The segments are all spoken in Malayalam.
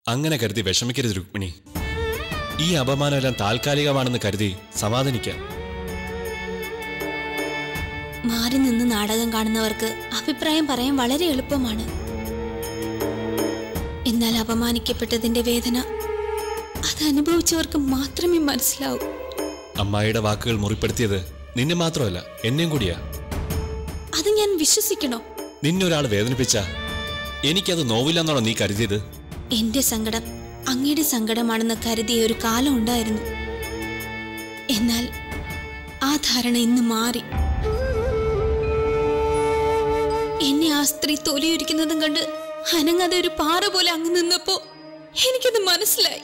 അങ്ങനെ കരുതി വിഷമിക്കരുത് രുക്മിണി ഈ അപമാനമെല്ലാം താൽക്കാലികമാണെന്ന് കരുതി സമാധാനിക്കാം മാറി നിന്ന് നാടകം കാണുന്നവർക്ക് അഭിപ്രായം പറയാൻ വളരെ എളുപ്പമാണ് എന്നാൽ അപമാനിക്കപ്പെട്ടതിന്റെ വേദന അത് അനുഭവിച്ചവർക്ക് മാത്രമേ മനസ്സിലാവൂ അമ്മായിയുടെ വാക്കുകൾ മുറിപ്പെടുത്തിയത് നിന്നെ മാത്രമല്ല എന്നെയും കൂടിയാ അത് ഞാൻ വിശ്വസിക്കണോ നിന്നെ ഒരാൾ വേദനിപ്പിച്ച എനിക്കത് നോവില്ലെന്നാണോ നീ കരുതിയത് എന്റെ സങ്കടം അങ്ങയുടെ സങ്കടമാണെന്ന് കരുതിയ ഒരു കാലം ഉണ്ടായിരുന്നു എന്നാൽ ആ ധാരണ ഇന്ന് മാറി എന്നെ ആ സ്ത്രീ തൊലിയൊരിക്കുന്നതും കണ്ട് അനങ്ങാതെ ഒരു പാറ പോലെ അങ്ങ് നിന്നപ്പോ എനിക്കത് മനസ്സിലായി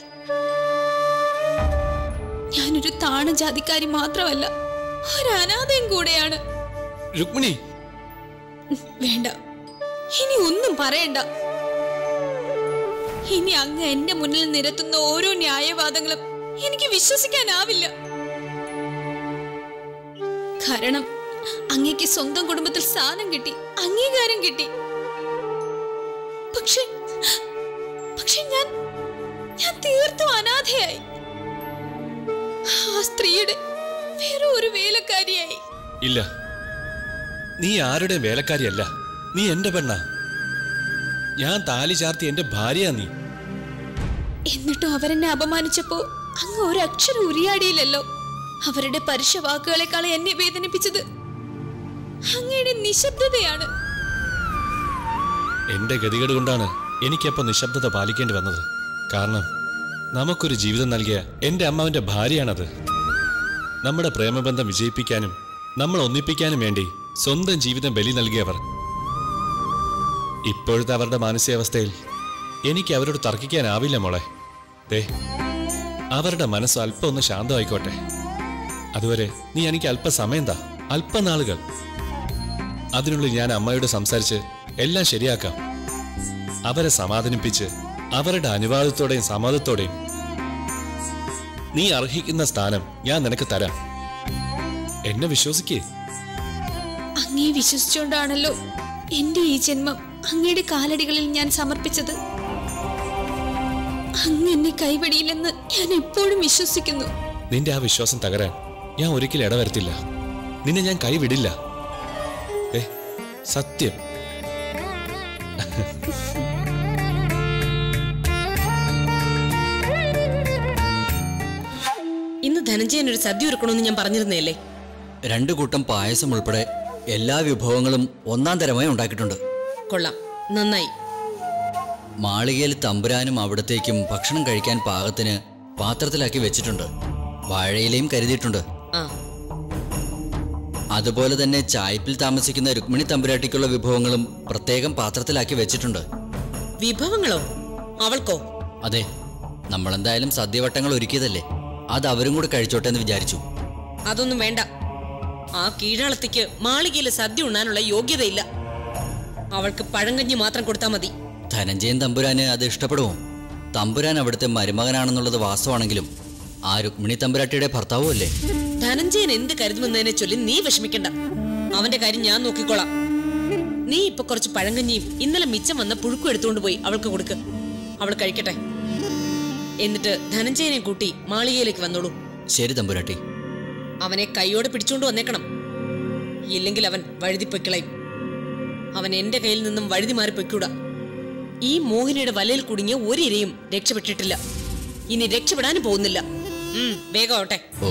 ഞാനൊരു താണ ജാതിക്കാരി മാത്രമല്ല ഒരു അനാഥയും കൂടെയാണ് രുക്മിണി വേണ്ട ഇനി ഒന്നും പറയണ്ട ഇനി അങ്ങ് എന്റെ മുന്നിൽ നിരത്തുന്ന ഓരോ ന്യായവാദങ്ങളും എനിക്ക് വിശ്വസിക്കാനാവില്ല കാരണം അങ്ങേക്ക് സ്വന്തം കുടുംബത്തിൽ സ്ഥാനം കിട്ടി അംഗീകാരം കിട്ടി പക്ഷെ പക്ഷെ ഞാൻ ഞാൻ തീർത്തും അനാഥയായി ആ സ്ത്രീയുടെ വേറെ ഒരു വേലക്കാരിയായി ഇല്ല നീ ആരുടെ വേലക്കാരിയല്ല നീ എന്റെ പെണ്ണാ ഞാൻ താലി ചാർത്തി എന്റെ ഭാര്യയാ നീ എന്നിട്ടും അവരെന്നെ അപമാനിച്ചപ്പോ അങ്ങ് ഒരക്ഷരം ഉരിയാടിയില്ലല്ലോ അവരുടെ പരുഷ വാക്കുകളെക്കാൾ എന്നെ വേദനിപ്പിച്ചത് അങ്ങയുടെ നിശബ്ദതയാണ് എന്റെ ഗതികേട് കൊണ്ടാണ് എനിക്കപ്പോ നിശബ്ദത പാലിക്കേണ്ടി വന്നത് കാരണം നമുക്കൊരു ജീവിതം നൽകിയ എന്റെ അമ്മാവിന്റെ ഭാര്യയാണത് നമ്മുടെ പ്രേമബന്ധം വിജയിപ്പിക്കാനും നമ്മൾ ഒന്നിപ്പിക്കാനും വേണ്ടി സ്വന്തം ജീവിതം ബലി നൽകിയവർ ഇപ്പോഴത്തെ അവരുടെ മാനസികാവസ്ഥയിൽ എനിക്ക് അവരോട് തർക്കിക്കാനാവില്ല മോളെ ദേ അവരുടെ മനസ്സ് അല്പം ഒന്ന് ശാന്തമായിക്കോട്ടെ അതുവരെ നീ എനിക്ക് അല്പസമയം താ അല്പനാളുകൾ അതിനുള്ളിൽ ഞാൻ അമ്മയോട് സംസാരിച്ച് എല്ലാം ശരിയാക്കാം അവരെ സമാധാനിപ്പിച്ച് അവരുടെ അനുവാദത്തോടെയും സമ്മതത്തോടെയും നീ അർഹിക്കുന്ന സ്ഥാനം ഞാൻ നിനക്ക് തരാം എന്നെ വിശ്വസിക്കേ അങ്ങേ വിശ്വസിച്ചുകൊണ്ടാണല്ലോ എന്റെ ഈ ജന്മം അങ്ങയുടെ കാലടികളിൽ ഞാൻ സമർപ്പിച്ചത് അങ്ങ് എന്നെ കൈവടിയില്ലെന്ന് ഞാൻ എപ്പോഴും വിശ്വസിക്കുന്നു നിന്റെ ആ വിശ്വാസം തകരാൻ ഞാൻ ഒരിക്കലും ഇടവരുത്തില്ല നിന്നെ ഞാൻ കൈവിടില്ല ഏ സത്യം ഇന്ന് ധനഞ്ജയൻ ഒരു സദ്യ ഒരുക്കണമെന്ന് ഞാൻ പറഞ്ഞിരുന്നേല്ലേ രണ്ടു കൂട്ടം പായസം ഉൾപ്പെടെ എല്ലാ വിഭവങ്ങളും ഒന്നാം തരമായി ഉണ്ടാക്കിയിട്ടുണ്ട് കൊള്ളാം നന്നായി മാളികയിൽ തമ്പുരാനും അവിടത്തേക്കും ഭക്ഷണം കഴിക്കാൻ പാകത്തിന് പാത്രത്തിലാക്കി വെച്ചിട്ടുണ്ട് വാഴയിലയും കരുതിയിട്ടുണ്ട് ആ അതുപോലെ തന്നെ ചായ്പിൽ താമസിക്കുന്ന രുക്മിണി തമ്പുരാട്ടിക്കുള്ള വിഭവങ്ങളും പ്രത്യേകം പാത്രത്തിലാക്കി വെച്ചിട്ടുണ്ട് വിഭവങ്ങളോ അവൾക്കോ അതെ നമ്മളെന്തായാലും സദ്യവട്ടങ്ങൾ ഒരുക്കിയതല്ലേ അത് അവരും കൂടെ കഴിച്ചോട്ടെ എന്ന് വിചാരിച്ചു അതൊന്നും വേണ്ട ആ കീഴാളത്തിക്ക് മാളികയിലെ സദ്യ ഉണ്ണാനുള്ള യോഗ്യതയില്ല അവൾക്ക് പഴങ്കഞ്ഞി മാത്രം കൊടുത്താൽ മതി ധനഞ്ജയൻ തമ്പുരാന് അത് ഇഷ്ടപ്പെടുമോ തമ്പുരാൻ അവിടുത്തെ മരുമകനാണെന്നുള്ളത് വാസ്തവാണെങ്കിലും ആ രുക്മിണി തമ്പുരാട്ടിയുടെ ഭർത്താവും അല്ലേ ധനഞ്ജയൻ എന്ത് കരുതുമെന്നതിനെ ചൊല്ലി നീ വിഷമിക്കണ്ട അവന്റെ കാര്യം ഞാൻ നോക്കിക്കോളാം നീ ഇപ്പൊ കുറച്ച് പഴങ്കഞ്ഞിയും ഇന്നലെ മിച്ചം വന്ന പുഴുക്കും എടുത്തുകൊണ്ട് പോയി അവൾക്ക് കൊടുക്ക് അവൾ കഴിക്കട്ടെ എന്നിട്ട് ധനഞ്ജയനെ കൂട്ടി മാളികയിലേക്ക് വന്നോളൂ ശരി തമ്പുരാട്ടി അവനെ കൈയോടെ പിടിച്ചുകൊണ്ട് വന്നേക്കണം ഇല്ലെങ്കിൽ അവൻ വഴുതി പൊയ്ക്കളയും അവൻ എന്റെ കയ്യിൽ നിന്നും വഴുതി മാറി പൊയ്ക്കൂടാ ഈ മോഹിനിയുടെ വലയിൽ കുടുങ്ങിയ ഒരിരയും രക്ഷപ്പെട്ടിട്ടില്ല ഇനി രക്ഷപ്പെടാനും പോകുന്നില്ല ഉം, വേഗം ആവട്ടെ ഓ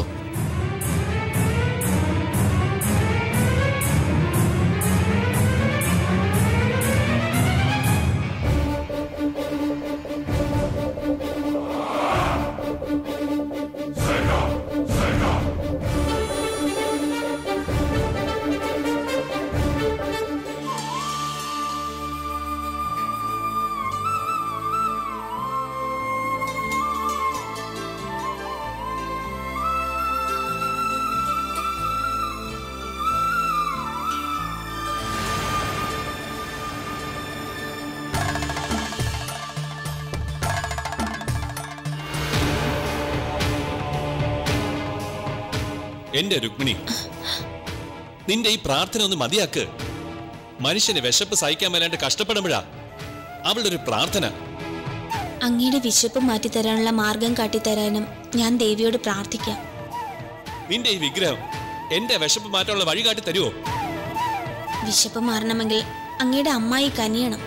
എന്റെ രുക്മിണി നിന്റെ ഈ പ്രാർത്ഥന ഒന്ന് മതിയാക്ക് മനുഷ്യന് വിശപ്പ് സഹിക്കാൻ മേലാണ്ട് കഷ്ടപ്പെടുമ്പോഴാ അവളുടെ ഒരു പ്രാർത്ഥന അങ്ങയുടെ വിശപ്പ് മാറ്റിത്തരാനുള്ള മാർഗം കാട്ടിത്തരാനും ഞാൻ ദേവിയോട് പ്രാർത്ഥിക്കാം നിന്റെ ഈ വിഗ്രഹം എന്റെ വിശപ്പ് മാറ്റാനുള്ള വഴി കാട്ടി തരുമോ വിശപ്പ് മാറണമെങ്കിൽ അങ്ങയുടെ അമ്മായി കനിയണം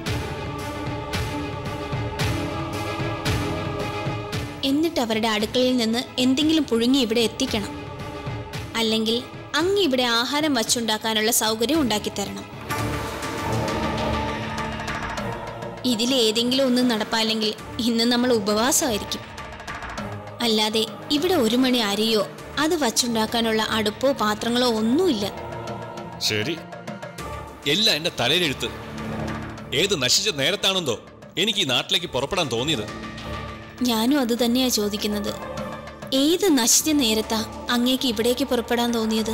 എന്നിട്ട് അവരുടെ അടുക്കളയിൽ നിന്ന് എന്തെങ്കിലും പുഴുങ്ങി ഇവിടെ എത്തിക്കണം അല്ലെങ്കിൽ അങ്ങ് ഇവിടെ ആഹാരം വച്ചുണ്ടാക്കാനുള്ള സൗകര്യം ഉണ്ടാക്കിത്തരണം ഇതിലേതെങ്കിലും ഒന്നും നടപ്പാല്ലെങ്കിൽ ഇന്ന് നമ്മൾ ഉപവാസമായിരിക്കും അല്ലാതെ ഇവിടെ ഒരു മണി അരിയോ അത് വച്ചുണ്ടാക്കാനുള്ള അടുപ്പോ പാത്രങ്ങളോ ഒന്നുമില്ല ശരി എല്ലാം എന്റെ തലയിലെഴുത്ത് ഏത് നശിച്ച നേരത്താണെന്തോ എനിക്ക് ഈ നാട്ടിലേക്ക് പുറപ്പെടാൻ തോന്നിയത് ഞാനും അത് തന്നെയാ ചോദിക്കുന്നത് ഏത് നശിച്ച നേരത്താ അങ്ങേക്ക് ഇവിടേക്ക് പുറപ്പെടാൻ തോന്നിയത്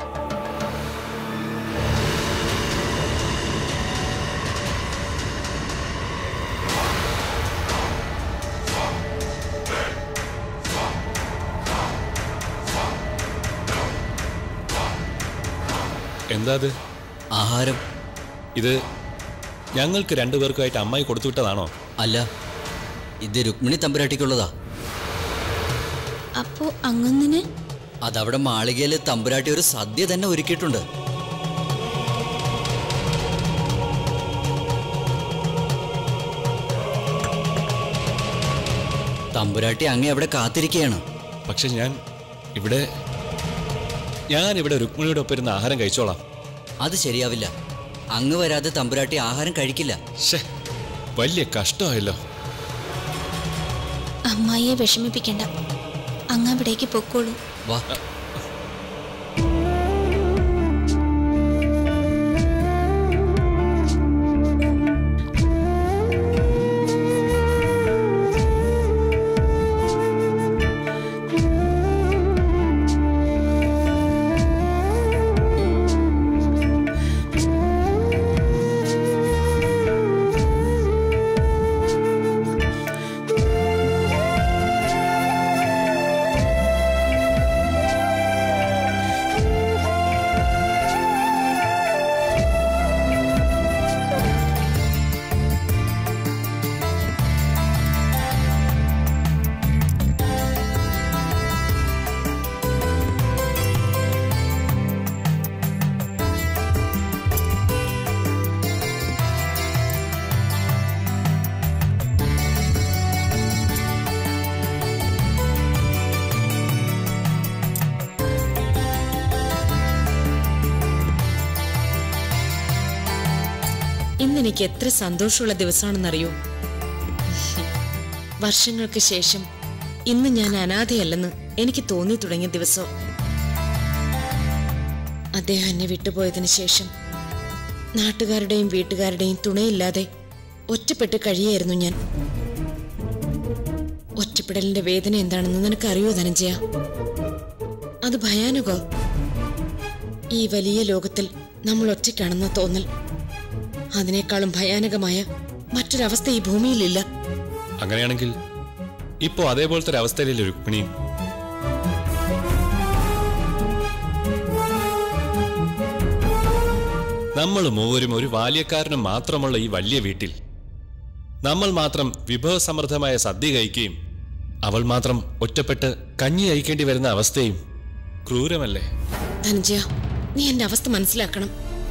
എന്താ അത് ആഹാരം ഇത് ഞങ്ങൾക്ക് രണ്ടുപേർക്കുമായിട്ട് അമ്മായി കൊടുത്തുവിട്ടതാണോ അല്ല ഇത് രുക്മിണി തമ്പുരാട്ടിക്കുള്ളതാ അപ്പോ അങ്ങൊന്നിന് അതവിടെ മാളികയിൽ തമ്പുരാട്ടി ഒരു സദ്യ തന്നെ ഒരുക്കിയിട്ടുണ്ട് തമ്പുരാട്ടി അങ്ങേ അവിടെ കാത്തിരിക്കുകയാണ് പക്ഷെ ഞാൻ ഇവിടെ ഞാൻ ഇവിടെ രുക്മിണിയുടെ ഒപ്പം ഇരുന്ന് ആഹാരം കഴിച്ചോളാം അത് ശരിയാവില്ല അങ്ങ് വരാതെ തമ്പുരാട്ടി ആഹാരം കഴിക്കില്ല ഷേ വലിയ കഷ്ടമായല്ലോ അമ്മായിയെ വിഷമിപ്പിക്കണ്ട അങ്ങ് അവിടേക്ക് പൊക്കോളൂ വാ ഇന്ന് എനിക്ക് എത്ര സന്തോഷമുള്ള ദിവസമാണെന്നറിയോ വർഷങ്ങൾക്ക് ശേഷം ഇന്ന് ഞാൻ അനാഥയല്ലെന്ന് എനിക്ക് തോന്നി തുടങ്ങിയ ദിവസം അദ്ദേഹം എന്നെ വിട്ടുപോയതിനു ശേഷം നാട്ടുകാരുടെയും വീട്ടുകാരുടെയും തുണയില്ലാതെ ഒറ്റപ്പെട്ട് കഴിയായിരുന്നു ഞാൻ ഒറ്റപ്പെടലിന്റെ വേദന എന്താണെന്ന് നിനക്കറിയോ ധനഞ്ജയ അത് ഭയാനകോ ഈ വലിയ ലോകത്തിൽ നമ്മൾ ഒറ്റയ്ക്കാണെന്ന തോന്നൽ അതിനേക്കാളും ഭയാനകമായ മറ്റൊരവസ്ഥ ഈ ഭൂമിയിലില്ല അങ്ങനെയാണെങ്കിൽ ഇപ്പോ അതേപോലത്തെ ഒരു അവസ്ഥയിലല്ലേ രുക്മിണിയും നമ്മൾ മൂവരും ഒരു ബാല്യക്കാരനും മാത്രമുള്ള ഈ വലിയ വീട്ടിൽ നമ്മൾ മാത്രം വിഭവസമൃദ്ധമായ സദ്യ കഴിക്കുകയും അവൾ മാത്രം ഒറ്റപ്പെട്ട് കഞ്ഞി കഴിക്കേണ്ടി വരുന്ന അവസ്ഥയും ക്രൂരമല്ലേ ധനഞ്ജയ നീ എന്റെ അവസ്ഥ മനസ്സിലാക്കണം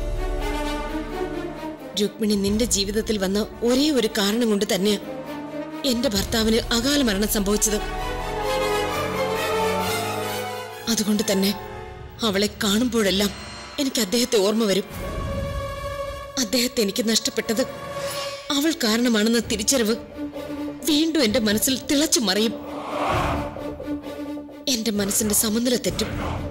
രുക്മിണി നിന്റെ ജീവിതത്തിൽ വന്ന ഒരേ ഒരു കാരണം കൊണ്ട് തന്നെയാ എന്റെ ഭർത്താവിന് അകാല മരണം സംഭവിച്ചത് അതുകൊണ്ട് തന്നെ അവളെ കാണുമ്പോഴെല്ലാം എനിക്ക് അദ്ദേഹത്തെ ഓർമ്മ വരും അദ്ദേഹത്തെ എനിക്ക് നഷ്ടപ്പെട്ടത് അവൾ കാരണമാണെന്ന തിരിച്ചറിവ് വീണ്ടും എന്റെ മനസ്സിൽ തിളച്ചു മറിയും എന്റെ മനസ്സിന്റെ സമനില തെറ്റും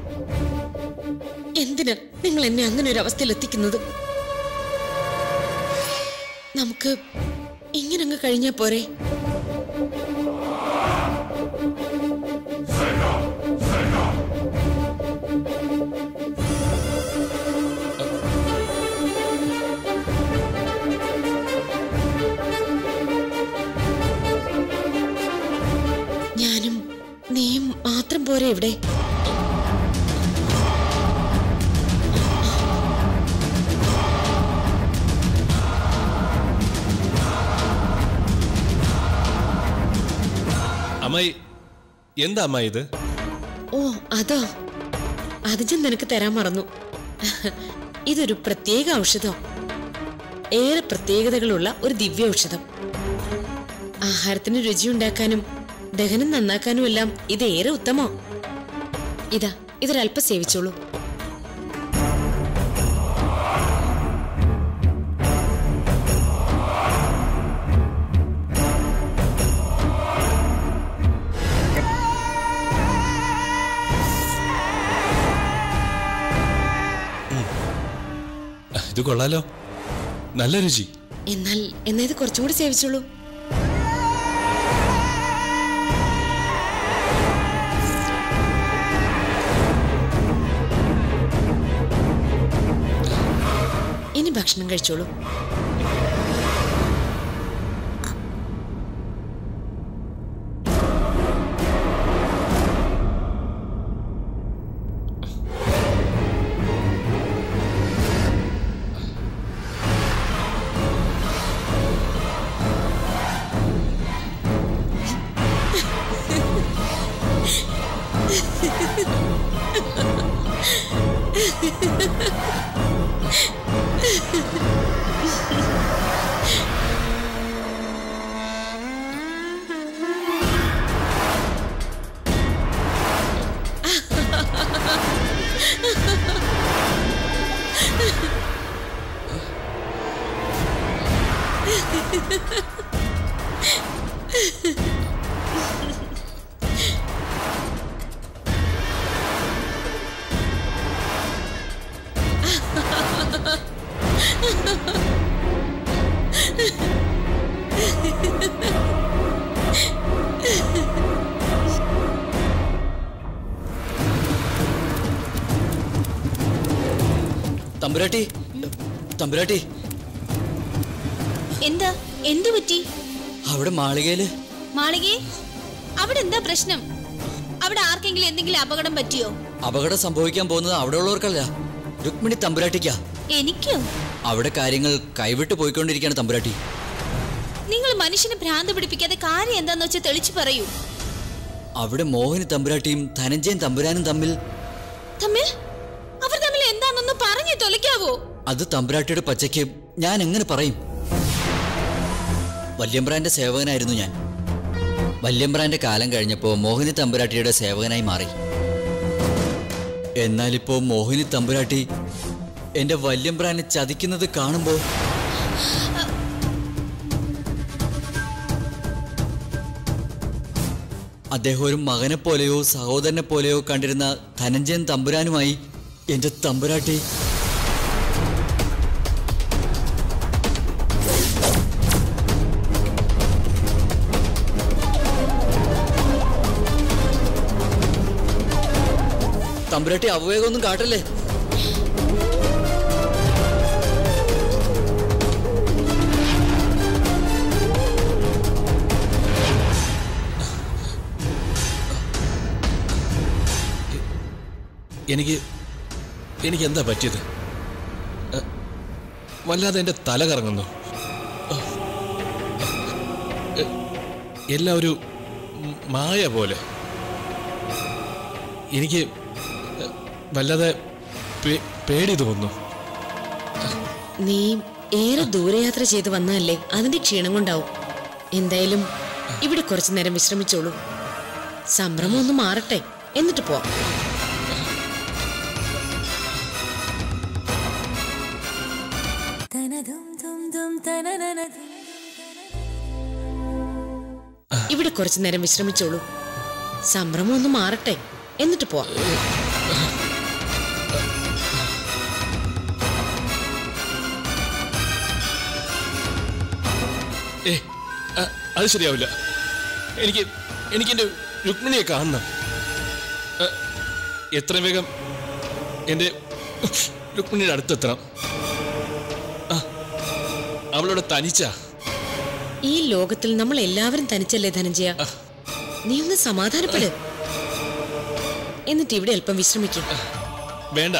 എന്തിനാ നിങ്ങൾ എന്നെ അങ്ങനെ ഒരു അവസ്ഥയിൽ എത്തിക്കുന്നത് നമുക്ക് ഇങ്ങനെ അങ്ങ് കഴിഞ്ഞാ പോരെ ഞാനും നീയും മാത്രം പോരെ ഇവിടെ അമ്മായി എന്താ അമ്മായി ഇത് ഓ അതോ അത് ഞാൻ നിനക്ക് തരാൻ മറന്നു ഇതൊരു പ്രത്യേക ഔഷധം ഏറെ പ്രത്യേകതകളുള്ള ഒരു ദിവ്യ ഔഷധം ആഹാരത്തിന് രുചിയുണ്ടാക്കാനും ദഹനം നന്നാക്കാനും എല്ലാം ഇത് ഏറെ ഉത്തമോ ഇതാ ഇതൊരല്പം സേവിച്ചോളൂ ഇത് കൊള്ളാലോ നല്ല രുചി എന്നാൽ എന്നാ ഇത് കുറച്ചും കൂടി സേവിച്ചോളൂ ഇനി ഭക്ഷണം കഴിച്ചോളൂ തമ്പുരാട്ടി തമ്പുരാട്ടി എന്താ എന്തു പറ്റി അവിടെ മാളികയില് മാളികേ അവിടെ എന്താ പ്രശ്നം അവിടെ ആർക്കെങ്കിലും എന്തെങ്കിലും അപകടം പറ്റിയോ അപകടം സംഭവിക്കാൻ പോകുന്നത് അവിടെ ഉള്ളവർക്കല്ല രുക്മിണി തമ്പുരാട്ടിക്കാ എനിക്കോ അവിടെ കാര്യങ്ങൾ കൈവിട്ട് പോയിക്കൊണ്ടിരിക്കുകയാണ് തമ്പുരാട്ടി നിങ്ങൾ മനുഷ്യനെ ഭ്രാന്ത് പിടിപ്പിക്കാതെ കാര്യം എന്താന്ന് വെച്ചാൽ തെളിച്ചു പറയൂ അവിടെ മോഹിനി തമ്പുരാട്ടിയും ധനഞ്ജയൻ തമ്പുരാനും തമ്മിൽ തമ്മിൽ അവർ തമ്മിൽ എന്താണെന്നൊന്ന് പറഞ്ഞു തൊലയ്ക്കാവോ അത് തമ്പുരാട്ടിയുടെ പച്ചയ്ക്ക് ഞാൻ എങ്ങനെ പറയും വല്യമ്പ്രാന്റെ സേവകനായിരുന്നു ഞാൻ വല്യമ്പ്രാന്റെ കാലം കഴിഞ്ഞപ്പോൾ മോഹിനി തമ്പുരാട്ടിയുടെ സേവകനായി മാറി എന്നാലിപ്പോ മോഹിനി തമ്പുരാട്ടി എന്റെ വല്യമ്പ്രാനെ ചതിക്കുന്നത് കാണുമ്പോൾ അദ്ദേഹം ഒരു മകനെ പോലെയോ സഹോദരനെ പോലെയോ കണ്ടിരുന്ന ധനഞ്ജയൻ തമ്പുരാനുമായി എന്റെ തമ്പുരാട്ടി തമ്പുരാട്ടി അവിവേകമൊന്നും കാട്ടല്ലേ എനിക്ക് എനിക്ക് എന്താ പറ്റിയത് അ, വല്ലാതെ എൻ്റെ തല കറങ്ങുന്നു അ, എ, എല്ലാം ഒരു ഉം, മായ പോലെ എനിക്ക് അ, വല്ലാതെ പേ- പേടി തോന്നുന്നു നീ ഏറെ ദൂരയാത്ര ചെയ്ത് വന്നതല്ലേ അതിന്റെ ക്ഷീണം കൊണ്ടാവും എന്തായാലും ഇവിടെ കുറച്ചു നേരം വിശ്രമിച്ചോളൂ സംഭ്രമം ഒന്ന് മാറട്ടെ എന്നിട്ട് പോവാം ഇവിടെ കുറച്ചു നേരം വിശ്രമിച്ചോളൂ സംഭ്രമം ഒന്ന് മാറട്ടെ എന്നിട്ട് പോവാം ഏ അ, അത് ശരിയാവില്ല എനിക്ക് എനിക്ക് എൻ്റെ രുക്മിണിയെ കാണണം അ, എത്രയും വേഗം എൻ്റെ രുക്മിണിയുടെ അടുത്തെത്തണം ആ, അവളോട് തനിച്ച ഈ ലോകത്തിൽ നമ്മൾ എല്ലാവരും തനിച്ചല്ലേ ധനഞ്ജയ നീ ഒന്ന് സമാധാനപ്പെട് എന്നിട്ട് ഇവിടെ അല്പം വിശ്രമിക്കും വേണ്ട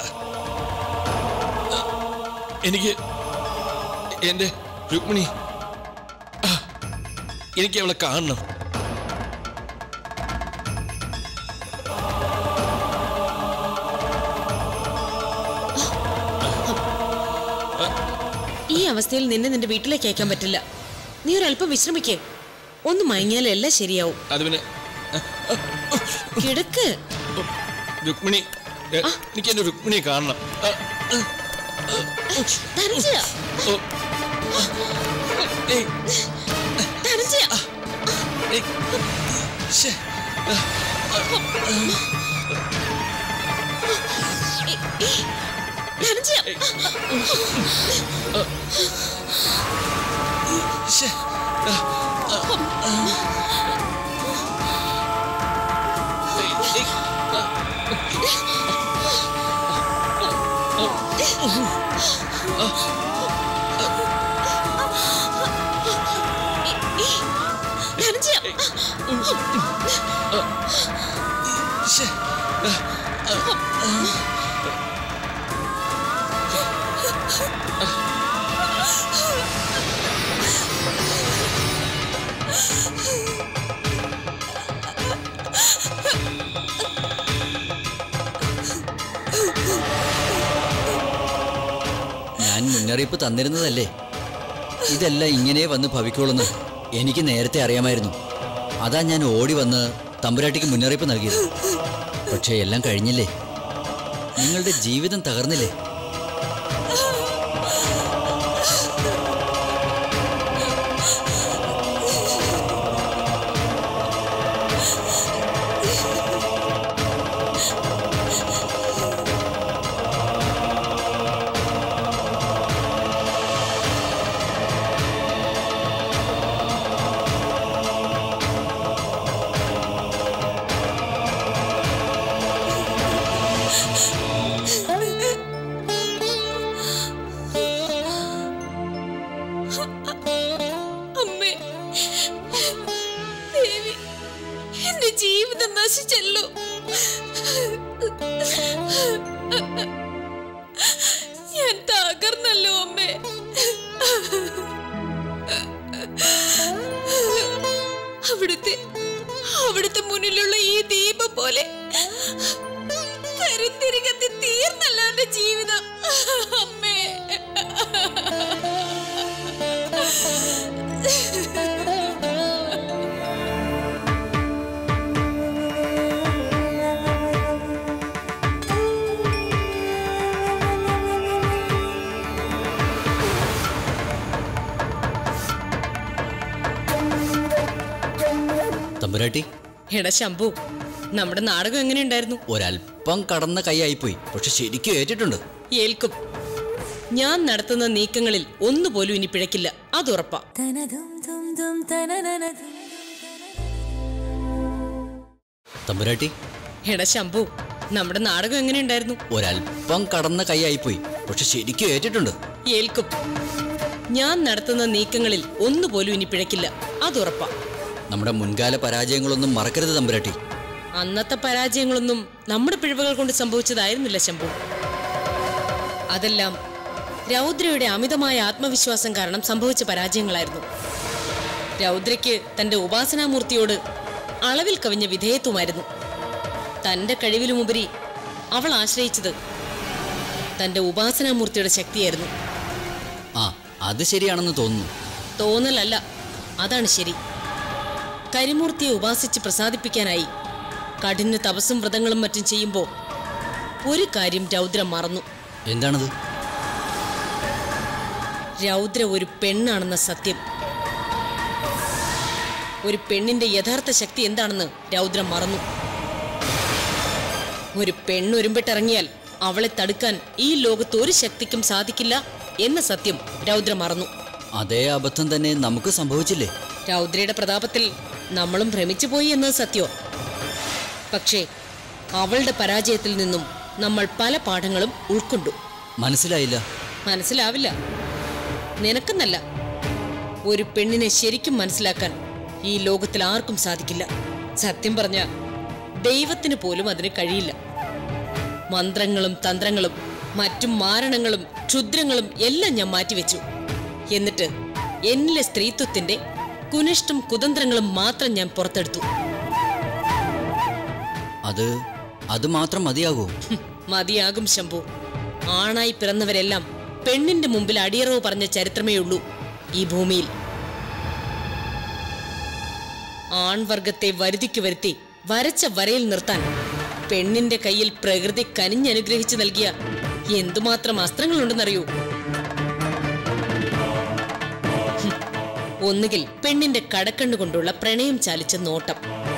എനിക്ക് എൻ്റെ രുക്മിണി ആ, എനിക്ക് അവളെ കാണണം അവസ്ഥയിൽ നിന്നെ നിന്റെ വീട്ടിലേക്ക് അയക്കാൻ പറ്റില്ല നീ ഒരല്പം വിശ്രമിക്കേ ഒന്ന് മയങ്ങിയാൽ എല്ലാം ശരിയാവും അത് പിന്നെ കിടക്ക് രുക്മിണി ഏ, എനിക്ക് എന്റെ രുക്മിണിയെ കാണണം ആ, ധനഞ്ജയ ഓ. ഏയ്, ധനഞ്ജയ ഏയ്, ശ്ശേ. ധനഞ്ജയ ശ്ശേ. ഏയ്, ഏയ്, ധനഞ്ജയ ശ്ശേ. ഞാൻ മുന്നറിയിപ്പ് തന്നിരുന്നതല്ലേ ഇതെല്ലാം ഇങ്ങനെ വന്ന് ഭവിക്കുള്ളെന്ന് എനിക്ക് നേരത്തെ അറിയാമായിരുന്നു അതാ ഞാൻ ഓടി വന്ന് തമ്പുരാട്ടിക്ക് മുന്നറിയിപ്പ് നൽകിയത് പക്ഷേ എല്ലാം കഴിഞ്ഞില്ലേ നിങ്ങളുടെ ജീവിതം തകർന്നില്ലേ അമ്മേ ദേവി എന്റെ ജീവിതം നശിച്ചല്ലോ ഞാൻ തകർന്നല്ലോ അമ്മേ അവിടുത്തെ അവിടുത്തെ മുന്നിലുള്ള ഈ ദീപം പോലെ കരുത്തിരികത്തി തീർന്നല്ലോ എന്റെ ജീവിതം അമ്മേ തമ്പുരാട്ടി എടാ ശംഭു നമ്മുടെ നാടകം എങ്ങനെയുണ്ടായിരുന്നു ഒരല്പം കടന്ന കൈയായിപ്പോയി പക്ഷെ ശരിക്കും ഏറ്റിട്ടുണ്ട് ഏൽക്കും ഞാൻ നടത്തുന്ന നീക്കങ്ങളിൽ ഒന്നുപോലും ഇനി പിഴക്കില്ല അതുറപ്പാ തമ്പുരാട്ടി എടാ ശംഭു നമ്മുടെ നാടകം എങ്ങനെയുണ്ടായിരുന്നു ഒരല്പം കടന്ന കൈയായിപ്പോയി പക്ഷെ ശരിക്കും ഏറ്റിട്ടുണ്ട് ഏൽക്കും ഞാൻ നടത്തുന്ന നീക്കങ്ങളിൽ ഒന്നുപോലും ഇനി പിഴക്കില്ല അതുറപ്പാ നമ്മുടെ മുൻകാല പരാജയങ്ങളൊന്നും മറക്കരുത് തമ്പുരാട്ടി അന്നത്തെ പരാജയങ്ങളൊന്നും നമ്മുടെ പിഴവുകൾ കൊണ്ട് സംഭവിച്ചതായിരുന്നില്ല ശംഭു അതെല്ലാം രൗദ്രയുടെ അമിതമായ ആത്മവിശ്വാസം കാരണം സംഭവിച്ച പരാജയങ്ങളായിരുന്നു രൗദ്രയ്ക്ക് തന്റെ ഉപാസനാമൂർത്തിയോട് അളവിൽ കവിഞ്ഞ വിധേയത്വമായിരുന്നു തന്റെ കഴിവിലുമുപരി അവൾ ആശ്രയിച്ചത് തന്റെ ഉപാസനാമൂർത്തിയുടെ ശക്തിയായിരുന്നു ആ അത് ശരിയാണെന്ന് തോന്നുന്നു തോന്നലല്ല അതാണ് ശരി കരിമൂർത്തിയെ ഉപാസിച്ച് പ്രസാദിപ്പിക്കാനായി കഠിന തപസ്സും വ്രതങ്ങളും മറ്റും ചെയ്യുമ്പോൾ ഒരു കാര്യം രൗദ്ര മറന്നു എന്താണത് രൗദ്ര ഒരു പെണ്ണാണെന്ന സത്യം ഒരു പെണ്ണിന്റെ യഥാർത്ഥ ശക്തി എന്താണെന്ന് രൗദ്ര മറന്നു ഒരു പെണ്ണൊരുമ്പിട്ടിറങ്ങിയാൽ അവളെ തടുക്കാൻ ഈ ലോകത്ത് ഒരു ശക്തിക്കും സാധിക്കില്ല എന്ന സത്യം രൗദ്ര മറന്നു അതേ അബദ്ധം തന്നെ നമുക്ക് സംഭവിച്ചില്ലേ രൗദ്രയുടെ പ്രതാപത്തിൽ നമ്മളും ഭ്രമിച്ചു പോയി എന്നത് സത്യോ പക്ഷേ അവളുടെ പരാജയത്തിൽ നിന്നും നമ്മൾ പല പാഠങ്ങളും ഉൾക്കൊണ്ടു മനസ്സിലായില്ല മനസ്സിലാവില്ല നിനക്കെന്നല്ല ഒരു പെണ്ണിനെ ശരിക്കും മനസ്സിലാക്കാൻ ഈ ലോകത്തിൽ ആർക്കും സാധിക്കില്ല സത്യം പറഞ്ഞ ദൈവത്തിന് പോലും അതിന് കഴിയില്ല മന്ത്രങ്ങളും തന്ത്രങ്ങളും മറ്റും മാരണങ്ങളും ക്ഷുദ്രങ്ങളും എല്ലാം ഞാൻ മാറ്റിവെച്ചു എന്നിട്ട് എന്നിലെ സ്ത്രീത്വത്തിന്റെ കുനിഷ്ടം കുതന്ത്രങ്ങളും മാത്രം ഞാൻ പുറത്തെടുത്തു അത് അത് മാത്രം മതിയാകൂ ഹും, മതിയാകും ശംഭു ആണായി പിറന്നവരെല്ലാം പെണ്ണിന്റെ മുമ്പിൽ അടിയറവ് പറഞ്ഞ ചരിത്രമേ ഉള്ളൂ ഈ ഭൂമിയിൽ ആൺവർഗത്തെ വരുതിക്ക് വരുത്തി വരച്ച വരയിൽ നിർത്താൻ പെണ്ണിന്റെ കയ്യിൽ പ്രകൃതി കനിഞ്ഞനുഗ്രഹിച്ചു നൽകിയ എന്തുമാത്രം അസ്ത്രങ്ങളുണ്ടെന്നറിയൂ ഹും. ഒന്നുകിൽ പെണ്ണിന്റെ കടക്കണ്ണു കൊണ്ടുള്ള പ്രണയം ചാലിച്ച നോട്ടം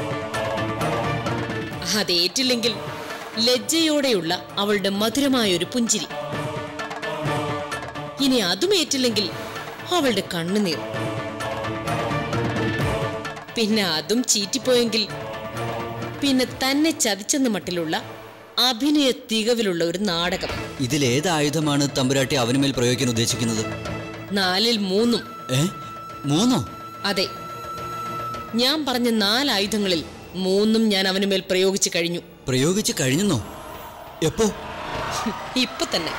അതേറ്റില്ലെങ്കിൽ ലജ്ജയോടെയുള്ള അവളുടെ മധുരമായൊരു പുഞ്ചിരി ഇനി അതും ഏറ്റില്ലെങ്കിൽ അവളുടെ കണ്ണുനീർ പിന്നെ അതും ചീറ്റിപ്പോയെങ്കിൽ പിന്നെ തന്നെ ചതിച്ചെന്ന മട്ടിലുള്ള അഭിനയ തികവിലുള്ള ഒരു നാടകം ഇതിലേത് ആയുധമാണ് തമ്പുരാട്ടി അവനുമേൽ പ്രയോഗിക്കാൻ ഉദ്ദേശിക്കുന്നത് നാലിൽ മൂന്നും ഏ മൂന്നോ അതെ ഞാൻ പറഞ്ഞ നാല് ആയുധങ്ങളിൽ മൂന്നും ഞാൻ അവന് മേൽ പ്രയോഗിച്ചു കഴിഞ്ഞു പ്രയോഗിച്ച് കഴിഞ്ഞെന്നോ എപ്പോ ഇപ്പൊ തന്നെ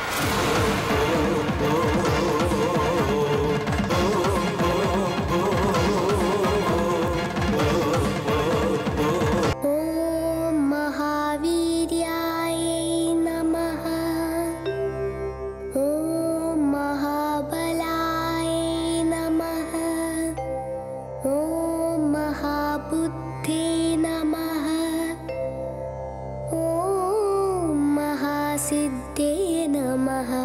ॐ महावीर्याय नमः ॐ महाबलाय नमः ॐ महाबुद्धे नमः ॐ महासिद्धे नमः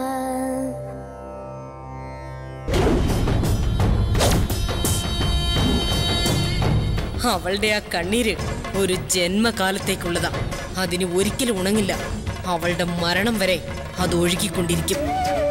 അവളുടെ ആ കണ്ണീര് ഒരു ജന്മകാലത്തേക്കുള്ളതാ അതിന് ഒരിക്കലും ഉണങ്ങില്ല അവളുടെ മരണം വരെ അത് ഒഴുകിക്കൊണ്ടിരിക്കും